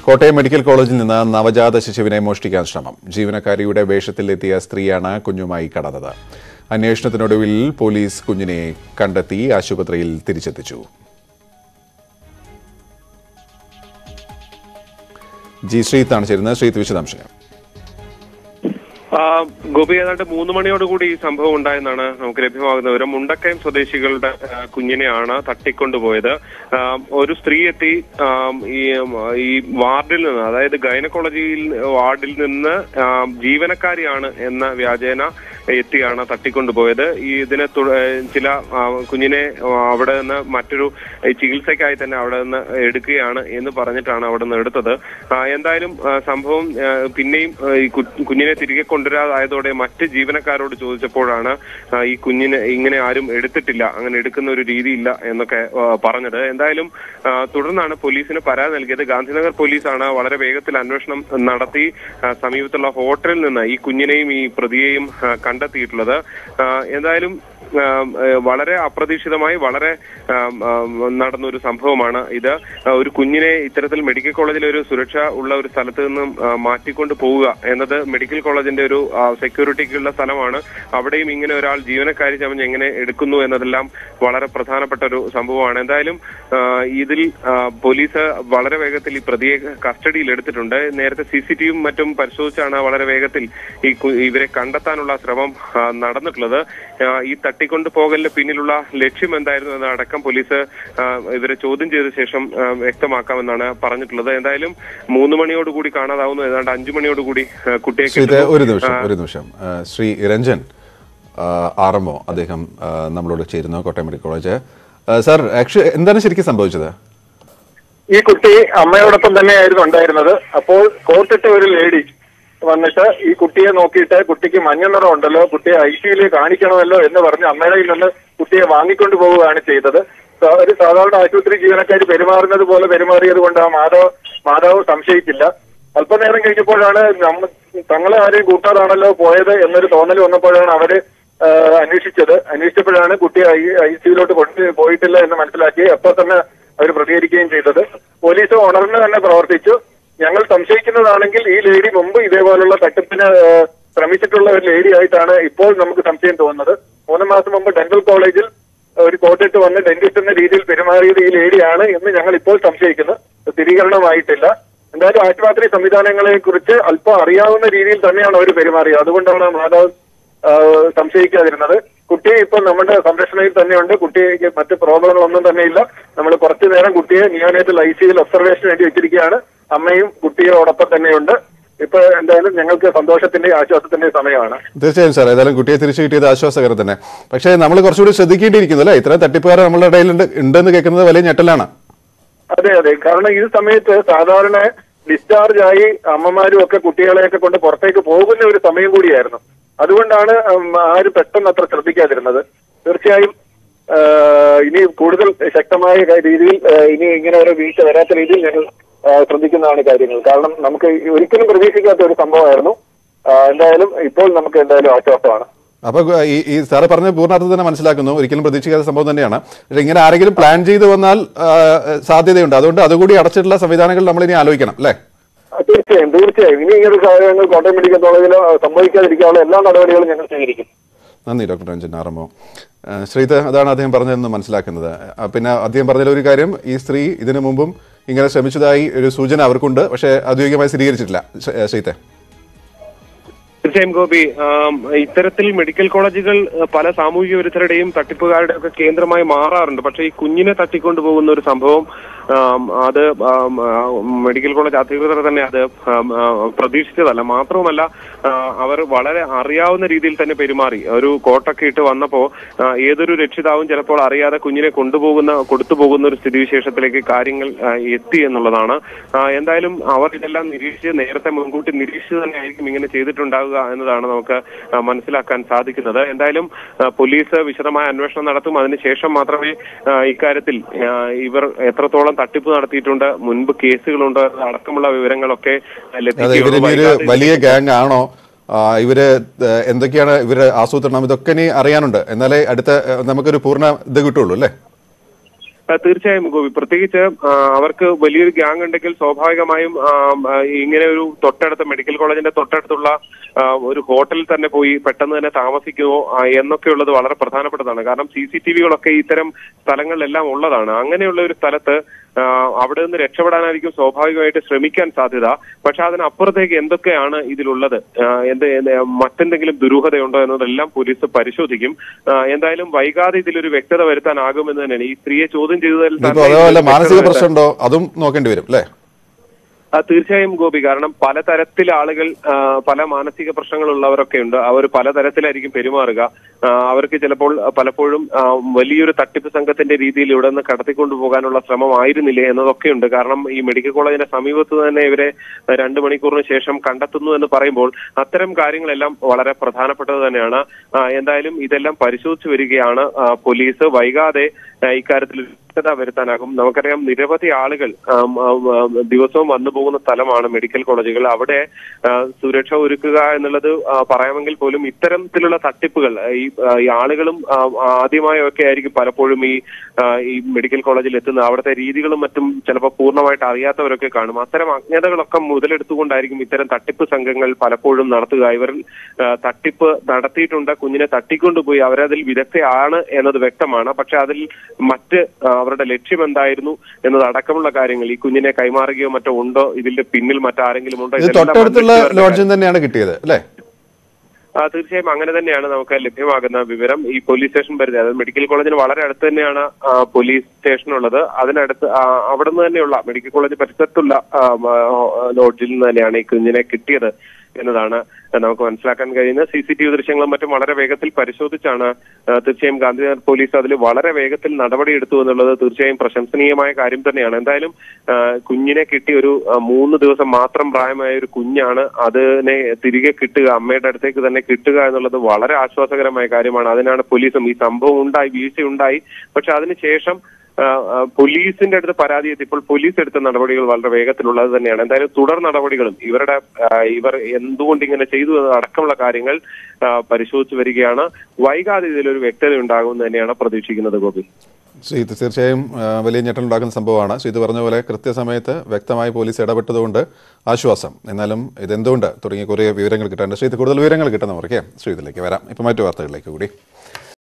Kottayam medical കോളേജിൽ നിന്ന് നവജാത ശിശുവിനെ മോഷ്ടിക്കാൻ ശ്രമം ജീവനക്കാരിയുടെ വേഷത്തിലെത്തിയ സ്ത്രീയാണ് കുഞ്ഞുമായി കടന്നത് അന്വേഷണത്തിനൊടുവിൽ പോലീസ് കുഞ്ഞിനെ കണ്ടെത്തി ആശുപത്രിയിൽ തിരിച്ചെത്തിച്ചു ജി ശ്രീത്താണ് ചേരുന്നത് ശ്രീത്ത് വിശദാംശങ്ങൾ ആ, ഗോപി ഏതാണ്ട് മൂന്ന് മണിയോടുകൂടി ഈ സംഭവം ഉണ്ടായെന്നാണ് നമുക്ക് ലഭ്യമാകുന്ന വിവരം മുണ്ടക്കയം സ്വദേശികളുടെ ആ, കുഞ്ഞിനെയാണ് തട്ടിക്കൊണ്ടുപോയത് ആ, ഒരു സ്ത്രീ എത്തി ആ, ഈ ഈ വാർഡിൽ നിന്ന് അതായത് ഗൈനക്കോളജിയിൽ വാർഡിൽ നിന്ന് ആ, ജീവനക്കാരിയാണ് എന്ന വ്യാജേന എത്തിയാണ് തട്ടിക്കൊണ്ടുപോയത് ഈ ഇതിനെ തു- ഏ, ചില ആ, കുഞ്ഞിനെ ആ, അവിടെ നിന്ന് മറ്റൊരു ഏ, ചികിത്സയ്ക്കായി തന്നെ അവിടെ നിന്ന് എടുക്കുകയാണ് എന്ന് പറഞ്ഞിട്ടാണ് അവിടെ നിന്ന് എടുത്തത് ആ, എന്തായാലും ആ, സംഭവം ആ, പിന്നെയും ആ, ഈ കു- കുഞ്ഞിനെ തിരികെ കൊണ്ടുവരാതായതോടെ മറ്റ് ജീവനക്കാരോട് ചോദിച്ചപ്പോഴാണ് ആ, ഈ കുഞ്ഞിനെ ഇങ്ങനെ ആരും എടുത്തിട്ടില്ല അങ്ങനെ എടുക്കുന്ന ഒരു രീതിയില്ല എന്നൊക്കെ ആ, പറഞ്ഞത് എന്തായാലും ആ, തുടർന്നാണ് പോലീസിന് പരാതി നൽകിയത് ഗാന്ധിനഗർ പോലീസാണ് വളരെ വേഗത്തിൽ അന്വേഷണം നടത്തി ആ, സമീപത്തുള്ള ഹോട്ടലിൽ നിന്ന് ഈ കുഞ്ഞിനെയും ഈ പ്രതിയെയും ആ, കണ്ടെത്തിയിട്ടുള്ളത് ആ, എന്തായാലും ആ, ആ, വളരെ അപ്രതീക്ഷിതമായി വളരെ ആ, ആ, നടന്ന ഒരു സംഭവമാണ് ഇത് ആ, ഒരു കുഞ്ഞിനെ ഇത്തരത്തിൽ മെഡിക്കൽ കോളേജിലെ ഒരു സുരക്ഷ ഉള്ള ഒരു സ്ഥലത്ത് നിന്നും ആ, മാറ്റിക്കൊണ്ട് പോവുക എന്നത് മെഡിക്കൽ കോളേജിന്റെ ഒരു ആ, സെക്യൂരിറ്റിക്കുള്ള സ്ഥലമാണ് അവിടെയും ഇങ്ങനെ ഒരാൾ ജീവനക്കാരി ചമഞ്ഞ് എങ്ങനെ എടുക്കുന്നു എന്നതെല്ലാം വളരെ പ്രധാനപ്പെട്ട ഒരു സംഭവമാണ് എന്തായാലും ആ, ഇതിൽ ആ, പോലീസ് വളരെ വേഗത്തിൽ ഈ പ്രതിയെ കസ്റ്റഡിയിൽ എടുത്തിട്ടുണ്ട് നേരത്തെ സി സി ടിവിയും മറ്റും പരിശോധിച്ചാണ് വളരെ വേഗത്തിൽ ഈ കു- ഇവരെ കണ്ടെത്താനുള്ള ശ്രമം ആ, നടന്നിട്ടുള്ളത് ആ, ഈ തട്ടിക്കൊണ്ടു പോകലിന് പിന്നിലുള്ള ലക്ഷ്യം എന്തായിരുന്നു എന്ന് അടക്കം പോലീസ് ആ, ഇവരെ ചോദ്യം ചെയ്ത ശേഷം ആ, വ്യക്തമാക്കാമെന്നാണ് പറഞ്ഞിട്ടുള്ളത് എന്തായാലും മൂന്ന് മണിയോടുകൂടി കാണാതാവുന്നു ഏതാണ്ട് അഞ്ചു മണിയോടുകൂടി ആ, കുട്ടിയെ ശ്രീത് കിട്ടുന്നു. ഒരു നിമിഷം ഒരു നിമിഷം ആ, Shri Ranjan R M O അദ്ദേഹം ആ, നമ്മളോട് ചേരുന്നു കോട്ടയം മെഡിക്കൽ കോളേജ് ആ, സാർ ആക്ച്വലി എന്താണ് ശരിക്കും സംഭവിച്ചത് ഈ കുട്ടി അമ്മയോടൊപ്പം തന്നെയായിരുന്നു ഉണ്ടായിരുന്നത് അപ്പോൾ കോട്ടിട്ട ഒരു ലേഡി വന്നിട്ട് ഈ കുട്ടിയെ നോക്കിയിട്ട് കുട്ടിക്ക് മഞ്ഞ നിറം ഉണ്ടല്ലോ കുട്ടിയെ ഐ സിയിൽ കാണിക്കണമല്ലോ എന്ന് പറഞ്ഞ് അമ്മയുടെ കയ്യിൽ നിന്ന് കുട്ടിയെ വാങ്ങിക്കൊണ്ട് പോവുകയാണ് ചെയ്തത് സ- ഒരു സാധാരണ ആശുപത്രി ജീവനക്കാർ പെരുമാറുന്നത് പോലെ പെരുമാറിയത് കൊണ്ട് ആ മാതാവ് മാതാവ് സംശയിച്ചില്ല അല്പനേരം കഴിഞ്ഞപ്പോഴാണ് നമ്മ തങ്ങളെ ആരെയും കൂട്ടാതാണല്ലോ പോയത് എന്നൊരു തോന്നൽ വന്നപ്പോഴാണ് അവര് ആ, അന്വേഷിച്ചത് അന്വേഷിച്ചപ്പോഴാണ് കുട്ടി ഐ ഐ സിയിലോട്ട് കൊണ്ട് പോയിട്ടില്ല എന്ന് മനസ്സിലാക്കി അപ്പോൾ തന്നെ അവർ പ്രതികരിക്കുകയും ചെയ്തത് പോലീസ് ഉണർന്ന് തന്നെ പ്രവർത്തിച്ചു ഞങ്ങൾ സംശയിക്കുന്നതാണെങ്കിൽ ഈ ലേഡി മുമ്പ് ഇതേപോലുള്ള തട്ടിപ്പിന് ആ, ശ്രമിച്ചിട്ടുള്ള ഒരു ലേഡി ആയിട്ടാണ് ഇപ്പോൾ നമുക്ക് സംശയം തോന്നുന്നത് മൂന്ന് മാസം മുമ്പ് ഡെന്റൽ കോളേജിൽ ഒരു കോട്ടിട്ട് വന്ന് ഡെന്റിസ്റ്റ് എന്ന രീതിയിൽ പെരുമാറിയത് ഈ ലേഡിയാണ് എന്ന് ഞങ്ങൾ ഇപ്പോൾ സംശയിക്കുന്നു സ്ഥിരീകരണമായിട്ടില്ല എന്തായാലും ആശുപത്രി സംവിധാനങ്ങളെ കുറിച്ച് അല്പം അറിയാവുന്ന രീതിയിൽ തന്നെയാണ് അവർ പെരുമാറിയത് അതുകൊണ്ടാണ് മാതാവ് ആ, സംശയിക്കാതിരുന്നത് കുട്ടി ഇപ്പൊ നമ്മുടെ സംരക്ഷണയിൽ തന്നെയുണ്ട് കുട്ടിക്ക് മറ്റ് പ്രോബ്ലങ്ങളൊന്നും തന്നെയില്ല നമ്മൾ കുറച്ചു നേരം കുട്ടിയെ നിയോനേറ്റൽ ഐ സിയിൽ ഒബ്സർവേഷന് വേണ്ടി വെച്ചിരിക്കുകയാണ് അമ്മയും കുട്ടിയോടൊപ്പം തന്നെയുണ്ട് ഇപ്പൊ എന്തായാലും ഞങ്ങൾക്ക് സന്തോഷത്തിന്റെ ആശ്വാസത്തിന്റെ സമയമാണ് തീർച്ചയായും സാർ ഏതായാലും കുട്ടിയെ തിരിച്ചു കിട്ടിയത് ആശ്വാസകരം തന്നെ പക്ഷേ നമ്മൾ കുറച്ചുകൂടി ശ്രദ്ധിക്കേണ്ടിയിരിക്കുന്നു അല്ലേ ഇത്ര തട്ടിപ്പുകാർ നമ്മളുടെ ഇടയിലുണ്ട് ഉണ്ടെന്ന് കേൾക്കുന്നത് വലിയ ഞെട്ടലാണ് അതെ അതെ കാരണം ഈ സമയത്ത് സാധാരണ ഡിസ്ചാർജ് ആയി അമ്മമാരും ഒക്കെ കുട്ടികളെയൊക്കെ കൊണ്ട് പുറത്തേക്ക് പോകുന്ന ഒരു സമയം കൂടിയായിരുന്നു അതുകൊണ്ടാണ് ഉം, ആരും പെട്ടെന്ന് അത്ര ശ്രദ്ധിക്കാതിരുന്നത് തീർച്ചയായും ആ, ഇനി കൂടുതൽ ശക്തമായ ക- രീതിയിൽ ആ, ഇനി ഇങ്ങനെ ഒരു വീഴ്ച വരാത്ത രീതിയിൽ ഞങ്ങൾ ആ, ശ്രദ്ധിക്കുന്നതാണ് കാര്യങ്ങൾ കാരണം നമുക്ക് ഒരിക്കലും പ്രതീക്ഷിക്കാത്ത ഒരു സംഭവമായിരുന്നു ആ, എന്തായാലും ഇപ്പോൾ നമുക്ക് എന്തായാലും ആശ്വാസമാണ് അപ്പൊ ഈ ഈ സാറ് പറഞ്ഞ പൂർണ്ണാർത്ഥം തന്നെ മനസ്സിലാക്കുന്നു ഒരിക്കലും പ്രതീക്ഷിക്കാത്ത സംഭവം തന്നെയാണ് പക്ഷേ ഇങ്ങനെ ആരെങ്കിലും പ്ലാൻ ചെയ്ത് വന്നാൽ ആ, സാധ്യതയുണ്ട് അതുകൊണ്ട് അതുകൂടി അടച്ചിട്ടുള്ള സംവിധാനങ്ങൾ നമ്മൾ ഇനി ആലോചിക്കണം അല്ലേ ആ, തീർച്ചയായും തീർച്ചയായും ഇനി ഇങ്ങനെ കാര്യങ്ങൾ കോട്ടയം മെഡിക്കൽ കോളേജിൽ സംഭവിക്കാതിരിക്കാനുള്ള എല്ലാ നടപടികളും ഞങ്ങൾ സ്വീകരിക്കും നന്ദി ഡോക്ടർ രഞ്ജൻ ആറമോ ശ്രീത് അതാണ് അദ്ദേഹം പറഞ്ഞതെന്ന് മനസ്സിലാക്കുന്നത് ആ, പിന്നെ അദ്ദേഹം പറഞ്ഞതിൽ ഒരു കാര്യം ഈ സ്ത്രീ ഇതിനു മുമ്പും ഇങ്ങനെ ശ്രമിച്ചതായി ഒരു സൂചന അവർക്കുണ്ട് പക്ഷേ ഔദ്യോഗികമായി സ്ഥിരീകരിച്ചിട്ടില്ല ശ്രീ- ശ്രീത്തെ തീർച്ചയായും ഗോപി ആം, ഇത്തരത്തിൽ മെഡിക്കൽ കോളേജുകൾ ആ, പല സാമൂഹിക വിരുദ്ധരുടെയും തട്ടിപ്പുകാരുടെയും ഒക്കെ കേന്ദ്രമായി മാറാറുണ്ട് പക്ഷേ ഈ കുഞ്ഞിനെ തട്ടിക്കൊണ്ടു പോകുന്ന ഒരു സംഭവം ആം, അത് ആം, ആ, മെഡിക്കൽ കോളേജ് അധികൃതർ തന്നെ അത് ആം, ആ, പ്രതീക്ഷിച്ചതല്ല മാത്രവുമല്ല ആ, അവർ വളരെ അറിയാവുന്ന രീതിയിൽ തന്നെ പെരുമാറി ഒരു കോട്ടൊക്കെ ഇട്ട് വന്നപ്പോ ആ, ഏതൊരു രക്ഷിതാവും ചിലപ്പോൾ അറിയാതെ കുഞ്ഞിനെ കൊണ്ടുപോകുന്ന കൊടുത്തു പോകുന്ന ഒരു സ്ഥിതിവിശേഷത്തിലേക്ക് കാര്യങ്ങൾ ആ, എത്തി എന്നുള്ളതാണ് ആ, എന്തായാലും അവർ ഇതെല്ലാം നിരീക്ഷിച്ച് നേരത്തെ മുൻകൂട്ടി നിരീക്ഷിച്ച് തന്നെ ആയിരിക്കും ഇങ്ങനെ ചെയ്തിട്ടുണ്ടാവുക എന്നതാണ് നമുക്ക് ആ, മനസ്സിലാക്കാൻ സാധിക്കുന്നത് എന്തായാലും ആ, പോലീസ് വിശദമായ അന്വേഷണം നടത്തും അതിനുശേഷം മാത്രമേ ആ, ഇക്കാര്യത്തിൽ ആ, ഇവർ എത്രത്തോളം തട്ടിപ്പ് നടത്തിയിട്ടുണ്ട് മുൻപ് കേസുകളുണ്ട് അടക്കമുള്ള വിവരങ്ങളൊക്കെ അതെ ലഭിക്കുകയുള്ളൂ. ഇവര് ഇനി ഒരു വൈകാതെ വലിയ ഗ്യാങ് ആണോ ആ, ഇവര് ഏ, എന്തൊക്കെയാണ് ഇവര് ആസൂത്രണം ഇതൊക്കെ ഇനി അറിയാനുണ്ട് എന്നാലേ അടുത്ത ഏ, നമുക്കൊരു പൂർണ്ണ ഇത് കിട്ടുള്ളൂ അല്ലേ ആ, തീർച്ചയായും ഗോപി പ്രത്യേകിച്ച് ആ, അവർക്ക് വലിയൊരു ഗ്യാങ് ഉണ്ടെങ്കിൽ സ്വാഭാവികമായും ആ, ആ, ഇങ്ങനെ ഒരു തൊട്ടടുത്ത മെഡിക്കൽ കോളേജിന്റെ തൊട്ടടുത്തുള്ള ആ, ഒരു ഹോട്ടലിൽ തന്നെ പോയി പെട്ടെന്ന് തന്നെ താമസിക്കുമോ ആ, എന്നൊക്കെയുള്ളത് വളരെ പ്രധാനപ്പെട്ടതാണ് കാരണം സി സി ടി വികളൊക്കെ ഇത്തരം സ്ഥലങ്ങളിലെല്ലാം ഉള്ളതാണ് അങ്ങനെയുള്ള ഒരു സ്ഥലത്ത് ആ, അവിടെ നിന്ന് രക്ഷപ്പെടാനായിരിക്കും സ്വാഭാവികമായിട്ട് ശ്രമിക്കാൻ സാധ്യത പക്ഷെ അതിനപ്പുറത്തേക്ക് എന്തൊക്കെയാണ് ഇതിലുള്ളത് ആ, എന്ത് എന്ത് മറ്റെന്തെങ്കിലും ദുരൂഹതയുണ്ടോ എന്നതെല്ലാം പോലീസ് പരിശോധിക്കും ആ, എന്തായാലും വൈകാതെ ഇതിലൊരു വ്യക്തത വരുത്താനാകുമെന്ന് തന്നെയാണ് ഈ സ്ത്രീയെ ചോദ്യം ചെയ്തതിൽ ഇനിയിപ്പോ തന്നെ അതേപോലെ ഇതിൽ മാനസിക വ്യക്തത വരുത്താൻ- പ്രശ്നമുണ്ടോ അതും നോക്കേണ്ടി വരും അല്ലേ ആ, തീർച്ചയായും ഗോപി കാരണം പലതരത്തിൽ ആളുകൾ ആ, പല മാനസിക പ്രശ്നങ്ങളുള്ളവരൊക്കെ ഉണ്ട് അവർ പലതരത്തിലായിരിക്കും പെരുമാറുക ആ, അവർക്ക് ചിലപ്പോൾ പലപ്പോഴും ആ, വലിയൊരു തട്ടിപ്പ് സംഘത്തിന്റെ രീതിയിൽ ഇവിടെ നിന്ന് കടത്തിക്കൊണ്ടു പോകാനുള്ള ശ്രമമായിരുന്നില്ലേ എന്നതൊക്കെ ഉണ്ട് കാരണം ഈ മെഡിക്കൽ കോളേജിന്റെ സമീപത്ത് തന്നെ ഇവരെ രണ്ട് മണിക്കൂറിന് ശേഷം കണ്ടെത്തുന്നു എന്ന് പറയുമ്പോൾ അത്തരം കാര്യങ്ങളെല്ലാം വളരെ പ്രധാനപ്പെട്ടത് തന്നെയാണ് ആ, എന്തായാലും ഇതെല്ലാം പരിശോധിച്ചു വരികയാണ് ആ, പോലീസ് വൈകാതെ ആ, ഇക്കാര്യത്തിൽ വ്യക്തത വരുത്താനാകും നമുക്കറിയാം നിരവധി ആളുകൾ ആം, ആം, ആം, ദിവസവും വന്നു പോകുന്ന സ്ഥലമാണ് മെഡിക്കൽ കോളേജുകൾ അവിടെ ആ, സുരക്ഷ ഒരുക്കുക എന്നുള്ളത് ആ, പറയാമെങ്കിൽ പോലും ഇത്തരത്തിലുള്ള തട്ടിപ്പുകൾ ആ, ഈ ആ, ഈ ആളുകളും ആ, ആദ്യമായൊക്കെ ആയിരിക്കും പലപ്പോഴും ഈ ആ, ഈ മെഡിക്കൽ കോളേജിൽ എത്തുന്നത് അവിടുത്തെ രീതികളും മറ്റും ചിലപ്പോൾ പൂർണ്ണമായിട്ട് അറിയാത്തവരൊക്കെ കാണും അത്തരം അജ്ഞതകളൊക്കെ മുതലെടുത്തുകൊണ്ടായിരിക്കും ഇത്തരം തട്ടിപ്പ് സംഘങ്ങൾ പലപ്പോഴും നടത്തുക ഇവർ ആ, തട്ടിപ്പ് നടത്തിയിട്ടുണ്ട് കുഞ്ഞിനെ തട്ടിക്കൊണ്ടുപോയി അവരതിൽ വിദഗ്ധയാണ് എന്നത് വ്യക്തമാണ് പക്ഷെ അതിൽ മറ്റ് ആ, അവരുടെ ലക്ഷ്യം എന്തായിരുന്നു എന്നത് അടക്കമുള്ള കാര്യങ്ങൾ ഈ കുഞ്ഞിനെ കൈമാറുകയോ മറ്റോ ഉണ്ടോ ഇതിന്റെ പിന്നിൽ മറ്റാരെങ്കിലും ഉണ്ടോ ഇത് ഇതെല്ലാം തൊട്ടടുത്തുള്ള അന്വേഷിച്ച് വരുന്ന ലോഡ്ജിൽ തന്നെയാണ് കിട്ടിയത് അല്ലേ ആ, തീർച്ചയായും അങ്ങനെ തന്നെയാണ് നമുക്ക് ലഭ്യമാകുന്ന വിവരം ഈ പോലീസ് സ്റ്റേഷൻ പരിധി അതായത് മെഡിക്കൽ കോളേജിന് വളരെ അടുത്ത് തന്നെയാണ് ആ, പോലീസ് സ്റ്റേഷൻ ഉള്ളത് അതിനടുത്ത് ആ, അവിടെ നിന്ന് തന്നെയുള്ള മെഡിക്കൽ കോളേജ് പരിസരത്തുള്ള ആ, മ, ലോഡ്ജിൽ നിന്ന് തന്നെയാണ് ഈ കുഞ്ഞിനെ കിട്ടിയത് എന്നതാണ് നമുക്ക് മനസ്സിലാക്കാൻ കഴിയുന്നത് സി സി ടി വി ദൃശ്യങ്ങളും മറ്റും വളരെ വേഗത്തിൽ പരിശോധിച്ചാണ് ആ, തീർച്ചയായും ഗാന്ധിനഗർ പോലീസ് അതിൽ വളരെ വേഗത്തിൽ നടപടിയെടുത്തു എന്നുള്ളത് തീർച്ചയായും പ്രശംസനീയമായ കാര്യം തന്നെയാണ് എന്തായാലും ആ, കുഞ്ഞിനെ കിട്ടി ഒരു ആ, മൂന്ന് ദിവസം മാത്രം പ്രായമായ ഒരു കുഞ്ഞാണ് അതിനെ തിരികെ കിട്ടുക അമ്മയുടെ അടുത്തേക്ക് തന്നെ കിട്ടുക എന്നുള്ളത് വളരെ ആശ്വാസകരമായ കാര്യമാണ് അതിനാണ് പോലീസും ഈ സംഭവം ഉണ്ടായി വീഴ്ചയുണ്ടായി പക്ഷെ അതിനുശേഷം ആ, ആ, പോലീസിന്റെ അടുത്ത് പരാതി എത്തി ഇപ്പോൾ പോലീസ് എടുത്ത നടപടികൾ വളരെ വേഗത്തിലുള്ളത് തന്നെയാണ് എന്തായാലും തുടർ നടപടികളും ഇവരുടെ ആ, ഇവർ എന്തുകൊണ്ട് ഇങ്ങനെ ചെയ്തു എന്നത് അടക്കമുള്ള കാര്യങ്ങൾ ആ, പരിശോധിച്ചു വരികയാണ് വൈകാതെ ഇതിലൊരു വ്യക്തത ഉണ്ടാകുമെന്ന് തന്നെയാണ് പ്രതീക്ഷിക്കുന്നത് ഗോപി ശ്രീത് തീർച്ചയായും ആ, വലിയ ഞെട്ടലുണ്ടാക്കുന്ന സംഭവമാണ് ശ്രീത് പറഞ്ഞ പോലെ കൃത്യസമയത്ത് വ്യക്തമായി പോലീസ് ഇടപെട്ടതുകൊണ്ട് ആശ്വാസം എന്നാലും ഇതെന്തുകൊണ്ട് തുടങ്ങിയ കുറേ വിവരങ്ങൾ കിട്ടാനുണ്ട് ശ്രീത് കൂടുതൽ വിവരങ്ങൾ കിട്ടുന്നവർക്ക് ശ്രീതിലേക്ക് വരാം ഇപ്പം മറ്റു വാർത്തകളിലേക്ക് കൂടി